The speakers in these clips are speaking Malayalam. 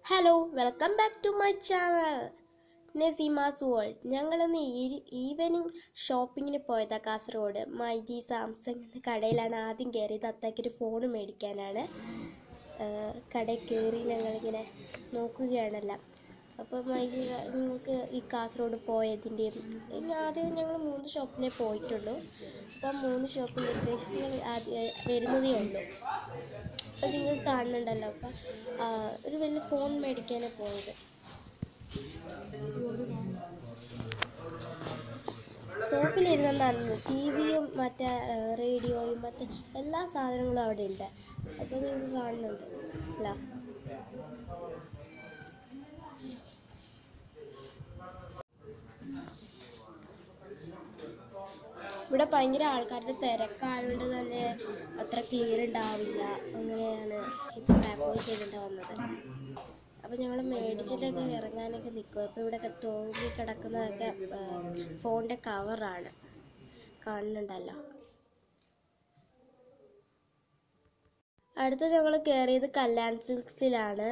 hello welcome back to my channel Naseema's world ഞങ്ങളിന്ന് ഈ ഈവനിങ് ഷോപ്പിങ്ങിന് പോയതാ കാസർഗോഡ് മൈജി സാംസങ് എന്ന കടയിലാണ് ആദ്യം കയറിയത് അത്തേക്കൊരു ഫോൺ മേടിക്കാനാണ് ഏഹ് കടയിൽ കയറി ഞങ്ങളിങ്ങനെ നോക്കുകയാണല്ലോ അപ്പോൾ മൈജി നിങ്ങൾക്ക് ഈ കാസർഗോഡ് പോയതിൻ്റെയും ഇനി ആദ്യം ഞങ്ങൾ മൂന്ന് ഷോപ്പിലേ പോയിട്ടുള്ളൂ അപ്പം മൂന്ന് ഷോപ്പിൻ്റെ ഉദ്ദേശങ്ങൾ ആദ്യം വരുന്നതേ ഉള്ളൂ അപ്പം നിങ്ങൾക്ക് കാണുന്നുണ്ടല്ലോ അപ്പം ആ, ഒരു വലിയ ഫോൺ മേടിക്കാനാണ് പോയത് സോഫിലിരുന്ന നല്ലത് ടി വിയും മറ്റേ ആ, റേഡിയോയും മറ്റേ എല്ലാ സാധനങ്ങളും അവിടെ ഉണ്ട് അപ്പോൾ നിങ്ങൾക്ക് കാണുന്നുണ്ട് അല്ല ഇവിടെ ഭയങ്കര ആൾക്കാരുടെ തിരക്കായതുകൊണ്ട് തന്നെ അത്ര ക്ലിയർ ഉണ്ടാവില്ല അങ്ങനെയാണ് ഇപ്പോൾ ബാക്ക് വോയിസ് ചെയ്തിട്ട് വന്നത് അപ്പോൾ ഞങ്ങൾ മേടിച്ചിട്ടൊക്കെ ഇറങ്ങാനൊക്കെ നിൽക്കും അപ്പോൾ ഇവിടെ തോന്നി കിടക്കുന്നതൊക്കെ ഫോണിൻ്റെ കവറാണ് കാണുന്നുണ്ടല്ലോ അടുത്ത ഞങ്ങൾ കയറിയത് കല്യാൺ സിൽക്സിലാണ്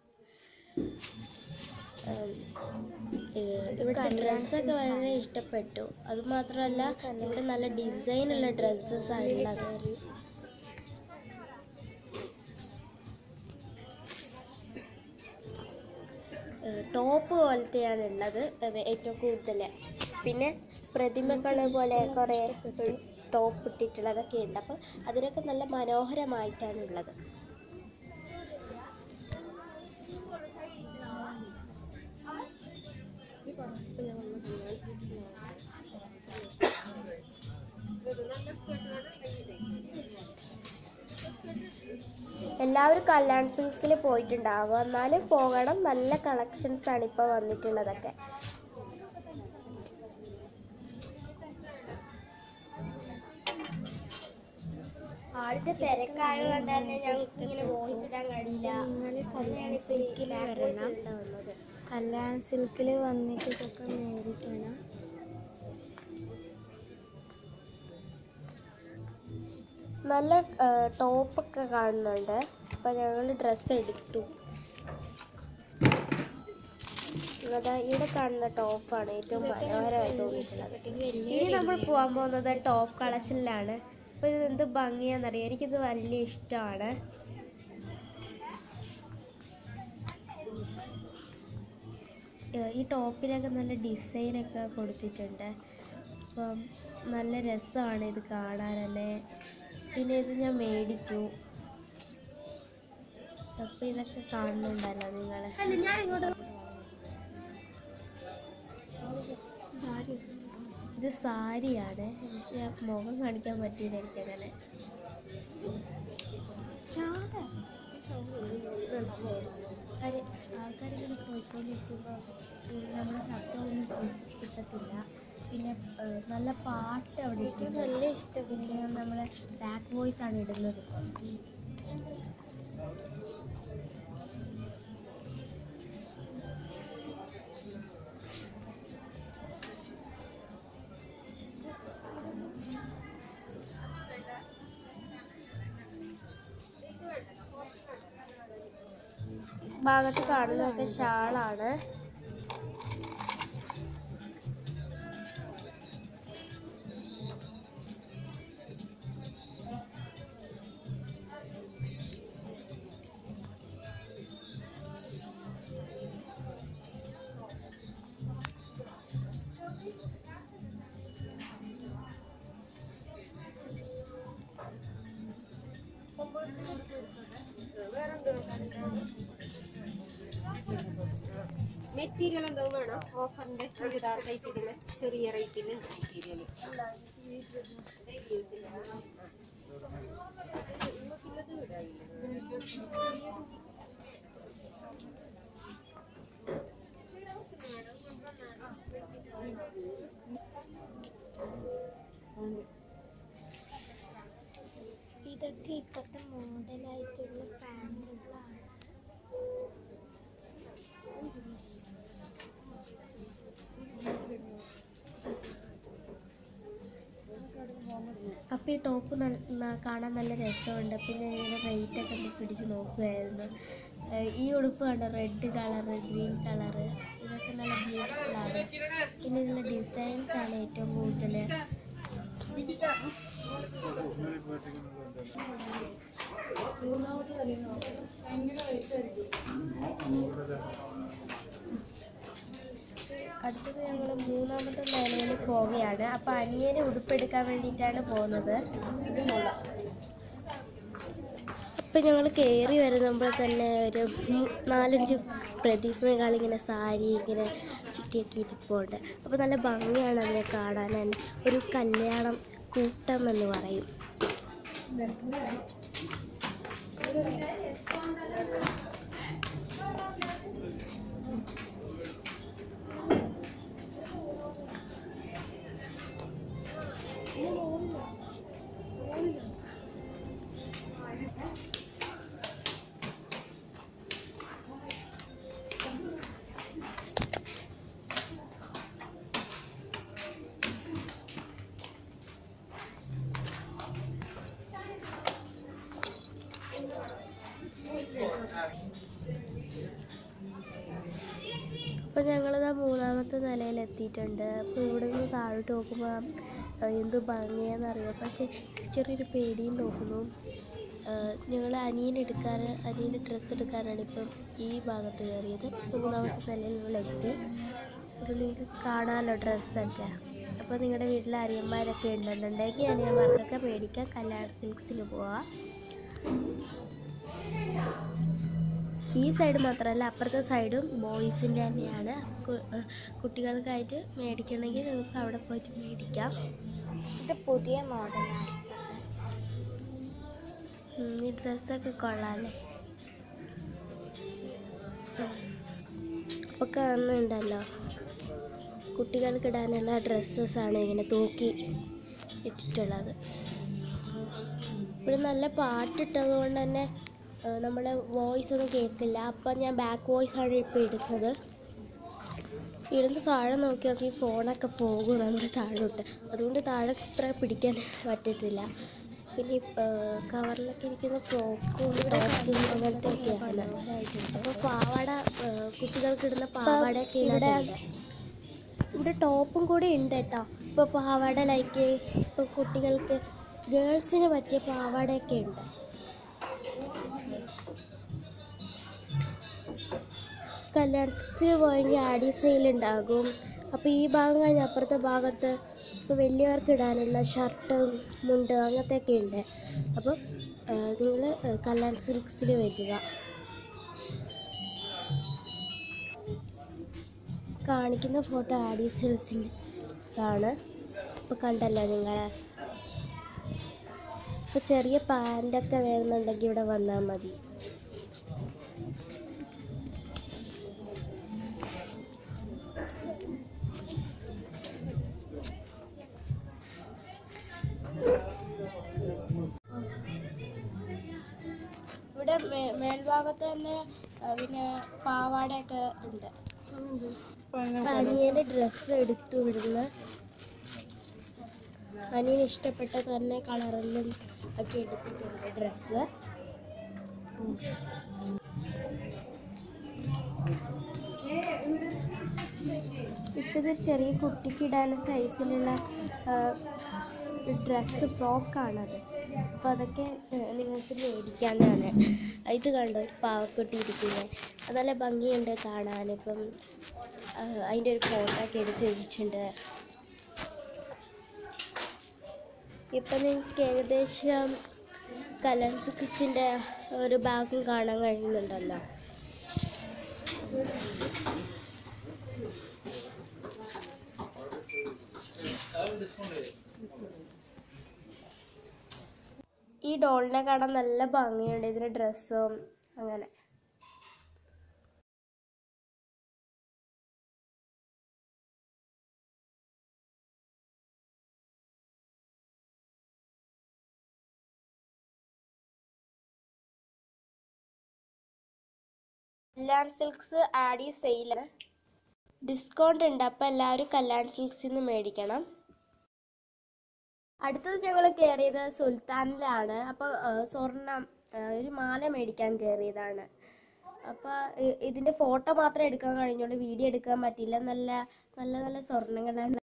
ഇവിടുത്തെ ഡ്രസ്സൊക്കെ വളരെ ഇഷ്ടപ്പെട്ടു അത് മാത്രമല്ല ഇവിടെ നല്ല ഡിസൈനുള്ള ഡ്രസ്സസ് ആണ് ഉള്ളത് ടോപ്പ് പോലത്തെയാണ് ഉള്ളത് ഏർ ഏറ്റവും കൂടുതൽ പിന്നെ പ്രതിമകൾ പോലെ കുറേ ടോപ്പ് ഇട്ടിട്ടുള്ളതൊക്കെ ഉണ്ട് അപ്പോൾ അതിനൊക്കെ നല്ല മനോഹരമായിട്ടാണ് ഉള്ളത് എല്ലാവരും കല്യാൺ സിൽക്സിൽ പോയിട്ടുണ്ടാവും എന്നാലും പോകണം നല്ല കളക്ഷൻസ് ആണ് ഇപ്പോൾ വന്നിട്ടുള്ളതൊക്കെ ആളിന്റെ തിരക്കായതുകൊണ്ട് തന്നെ ഞങ്ങൾക്ക് ഇങ്ങനെ വോയിസ് ഇടാൻ കഴിയില്ല കല്യാൺ സിൽക്കിൽ വരണം കല്യാൺ സിൽക്കിൽ വന്നിട്ട് ഇതൊക്കെ മേടിക്കണം നല്ല ടോപ്പൊക്കെ കാണുന്നുണ്ട് അപ്പം ഞങ്ങൾ ഡ്രസ്സ് എടുത്തു അതാ ഇവിടെ കാണുന്ന ടോപ്പാണ് ഏറ്റവും മനോഹരമായി തോന്നിയിട്ടുള്ളത് ഇനി നമ്മൾ പോകാൻ പോകുന്നത് ടോപ്പ് കളക്ഷനിലാണ് അപ്പോൾ ഇത് എന്ത് ഭംഗിയാണെന്നറിയാം എനിക്കിത് വലിയ ഇഷ്ടമാണ് ഏഹ് ഈ ടോപ്പിലൊക്കെ നല്ല ഡിസൈനൊക്കെ കൊടുത്തിട്ടുണ്ട് അപ്പം നല്ല രസമാണ് ഇത് കാണാനല്ലേ പിന്നെ ഇത് ഞാൻ മേടിച്ചു അപ്പം ഇതൊക്കെ കാണുന്നുണ്ടല്ലോ നിങ്ങൾ ഇത് സാരിയാണ് പക്ഷെ മുഖം കാണിക്കാൻ പറ്റിയില്ല എനിക്കങ്ങനെ കാര്യം ആൾക്കാരിങ്ങനെ പോയിക്കൊണ്ടിരിക്കുമ്പോൾ നമ്മുടെ ശബ്ദമൊന്നും കിട്ടത്തില്ല പിന്നെ ഏഹ്, നല്ല പാട്ട് അവിടെ ഇട്ടിട്ടുണ്ട് നല്ല ഇഷ്ടം പിന്നെ നമ്മളെ ബാക്ക് വോയിസ് ആണ് ഇടുന്നത് ഇപ്പം ഭാഗത്ത് കാണുന്നതൊക്കെ ഷാളാണ് മെറ്റീരിയൽ എന്തോ വേണം ഓഫറിന്റെ ചുരിദാർ ടൈപ്പിന് ചെറിയ റേറ്റിന് മെറ്റീരിയൽ ഇതൊക്കെ ഇപ്പോഴത്തെ മോഡലായിട്ടുള്ള പാൻറ്റുകളാണ് അപ്പോൾ ഈ ടോപ്പ് നല്ല കാണാൻ നല്ല രസമുണ്ട് പിന്നെ ഇങ്ങനെ റേറ്റൊക്കെ ഒന്ന് പിടിച്ച് നോക്കുകയായിരുന്നു ഏഹ് ഈ ഉടുപ്പ് കണ്ടോ റെഡ് കളറ് ഗ്രീൻ കളറ് ഇതൊക്കെ നല്ല ബ്യൂട്ടിഫുൾ ആണ് പിന്നെ ഇതിലെ ഡിസൈൻസ് ആണ് ഏറ്റവും കൂടുതൽ അടുത്തത് ഞങ്ങൾ മൂന്നാമത്തെ നിലയിൽ പോവുകയാണ് അപ്പോൾ അനിയന് ഉടുപ്പെടുക്കാൻ വേണ്ടിയിട്ടാണ് പോകുന്നത് അപ്പം ഞങ്ങൾ കയറി വരുമ്പോൾ തന്നെ ഒരു മൂ- നാലഞ്ച് പ്രതിഭകൾ ഇങ്ങനെ സാരി ഇങ്ങനെ ചുറ്റിയൊക്കെ ഇരിപ്പുണ്ട് അപ്പോൾ നല്ല ഭംഗിയാണ് അതിനെ കാണാൻ തന്നെ ഒരു കല്യാണം കൂട്ടം എന്ന് പറയും അപ്പോൾ ഞങ്ങളിതാ മൂന്നാമത്തെ നിലയിൽ എത്തിയിട്ടുണ്ട് അപ്പോൾ ഇവിടെ നിന്ന് താഴോട്ട് നോക്കുമ്പോൾ എന്ത് ഭംഗിയാണെന്നറിയാം പക്ഷേ ചെറിയൊരു പേടിയും തോന്നുന്നു ഞങ്ങൾ അനിയൻ എടുക്കാൻ അനിയന് ഡ്രസ്സ് എടുക്കാനാണ് ഇപ്പം ഈ ഭാഗത്ത് കയറിയത് മൂന്നാമത്തെ നിലയിൽ ഞങ്ങൾ എത്തി അപ്പോൾ നിങ്ങൾക്ക് കാണാമല്ലോ ഡ്രസ്സൊക്കെ അപ്പോൾ നിങ്ങളുടെ വീട്ടിൽ അനിയന്മാരൊക്കെ ഉണ്ടെന്നുണ്ടെങ്കിൽ അനിയന്മാർക്കൊക്കെ മേടിക്കാൻ കല്യാൺ സിൽക്സിൽ പോവാം ഈ സൈഡ് മാത്രമല്ല അപ്പുറത്തെ സൈഡും ബോയ്സിൻ്റെ തന്നെയാണ് കു- ഏഹ് കുട്ടികൾക്കായിട്ട് മേടിക്കണമെങ്കിൽ നിങ്ങൾക്ക് അവിടെ പോയിട്ട് മേടിക്കാം ഇത് പുതിയ മോഡലാണ് ഉം, ഈ ഡ്രസ്സൊക്കെ കൊള്ളാമല്ലേ അപ്പോൾ കാണുന്നുണ്ടല്ലോ കുട്ടികൾക്ക് ഇടാനുള്ള ഡ്രസ്സസ് ആണ് ഇങ്ങനെ തൂക്കി ഇട്ടിട്ടുള്ളത് ഇവിടെ നല്ല പാട്ടിട്ടത് കൊണ്ട് തന്നെ നമ്മുടെ വോയിസ് ഒന്നും കേൾക്കില്ല അപ്പം ഞാൻ ബാക്ക് വോയിസ് ആണ് ഇപ്പോൾ ഇടുന്നത് ഇടുന്ന് താഴെ നോക്കി നോക്കി ഫോണൊക്കെ പോകും നമ്മുടെ താഴോട്ട് അതുകൊണ്ട് താഴെ ഇത്ര പിടിക്കാൻ പറ്റത്തില്ല പിന്നെ ഈ, ഏർ, കവറിലൊക്കെ ഇരിക്കുന്ന ഫ്രോക്കും ടോപ്പും അങ്ങനത്തെ ഒക്കെയാണ് അപ്പോൾ പാവാട ഏർ, കുട്ടികൾക്ക് ഇടുന്ന പാവാടയൊക്കെ ഇതിനകത്തുണ്ട് ഇവിടെ ടോപ്പും കൂടി ഉണ്ട് കേട്ടോ ഇപ്പോൾ പാവാട ലൈക്ക് ഇപ്പോൾ കുട്ടികൾക്ക് ഗേൾസിന് പറ്റിയ പാവാടയൊക്കെ ഉണ്ട് കല്യാണത്തിന് പോയെങ്കിൽ ആഡി സെയിൽ ഉണ്ടാകും അപ്പോൾ ഈ ഭാഗം കഴിഞ്ഞ് അപ്പുറത്തെ ഭാഗത്ത് ഇപ്പോൾ വലിയവർക്ക് ഇടാനുള്ള ഷർട്ട് മുണ്ട് അങ്ങനത്തെയൊക്കെ ഉണ്ട് അപ്പം നിങ്ങൾ കല്യാൺ സിൽക്സിൽ വരിക കാണിക്കുന്ന ഫോട്ടോ ആഡി സിൽസിൻ്റെ ആണ് ഇപ്പോൾ കണ്ടല്ലോ നിങ്ങൾ ഇപ്പോൾ ചെറിയ പാൻറ്റൊക്കെ വേണമെന്നുണ്ടെങ്കിൽ ഇവിടെ വന്നാൽ മതി ഇവിടെ മേ- മേൽഭാഗത്ത് തന്നെ ആ, പിന്നെ പാവാടയൊക്കെ ഉണ്ട് അനിയന് ഡ്രസ്സ് എടുത്തു ഇവിടുന്ന് അനിയന് ഇഷ്ടപ്പെട്ട തന്നെ കളറിലും ഒക്കെ എടുത്തിട്ടുണ്ട് ഡ്രസ്സ് ഇപ്പത് ചെറിയ കുട്ടിക്ക് ഇടാൻ സൈസിലുള്ള ഡ്രസ്സ് ഫ്രോക്കാണത് അപ്പോൾ അതൊക്കെ ഏഹ്, നിങ്ങൾക്ക് മേടിക്കാവുന്നതാണ് ഇത് കണ്ടോ ഒരു പാവക്കുട്ടി ഇരിക്കുന്നത് അത് നല്ല ഭംഗിയുണ്ട് കാണാൻ ഇപ്പം ആഹ്, അതിൻ്റെ ഒരു ഫോട്ടോ ഒക്കെ എടുത്ത് വെച്ചിട്ടുണ്ട് ഇപ്പം നിങ്ങൾക്ക് ഏകദേശം കലൺ സിക്സിൻ്റെ ഒരു ഭാഗം കാണാൻ കഴിയുന്നുണ്ടല്ലോ ഈ ഡോളിനെ കാണാൻ നല്ല ഭംഗിയുണ്ട് ഇതിൻ്റെ ഡ്രസ്സും അങ്ങനെ കല്യാൺ സിൽക്സ് ആഡ് ഈ സെയിലാണ് ഡിസ്കൗണ്ട് ഉണ്ട് അപ്പോൾ എല്ലാവരും കല്യാൺ സിൽക്സിൽ നിന്ന് മേടിക്കണം അടുത്തത് ഞങ്ങൾ കയറിയത് സുൽത്താനിലാണ് അപ്പോൾ സ്വർണം ആ, ഒരു മാല മേടിക്കാൻ കയറിയതാണ് അപ്പോൾ ഇതിൻ്റെ ഫോട്ടോ മാത്രമേ എടുക്കാൻ കഴിഞ്ഞുള്ളൂ വീഡിയോ എടുക്കാൻ പറ്റില്ല നല്ല നല്ല നല്ല സ്വർണ്ണങ്ങളാണ്